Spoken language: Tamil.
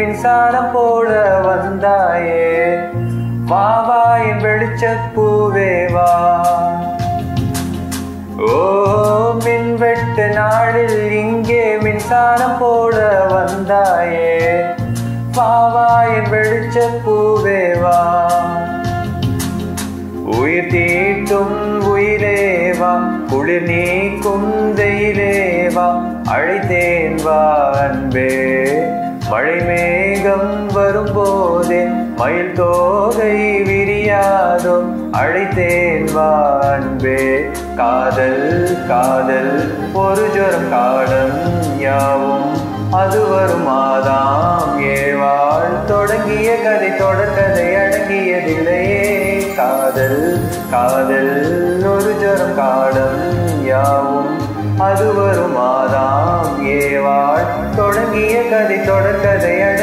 மின்சாரம் போல வந்தாயே வா வா என் வெளிச்சப் பூவே வா ஓ மின்வெட்டு நாளில் இங்கே மின்சாரம் போட வந்தாயே வா வா என் வெளிச்சப் பூவே வா உயிர் தீட்டும் உயிரேவா குளிர் நீக்கும் வெயிலேவா அழைத்தேன் வா அன்பே மழை மேகம் வரும்போதே மயில் தோகை விரியாதோ அழைத்தேன் வா அன்பே காதல் காதல் ஒரு ஜொரம் காலம் யாவும் அது வரும் மாதாம் ஏவாள் தொடங்கிய கதை தொடர்கதை அடங்கியதில்லையே காதல் காதல் ஒரு ஜரம் காலம் யாவும் அது வரும் மாதாம் ஏவாள் தொடங்கிய கதை தொடர்கதை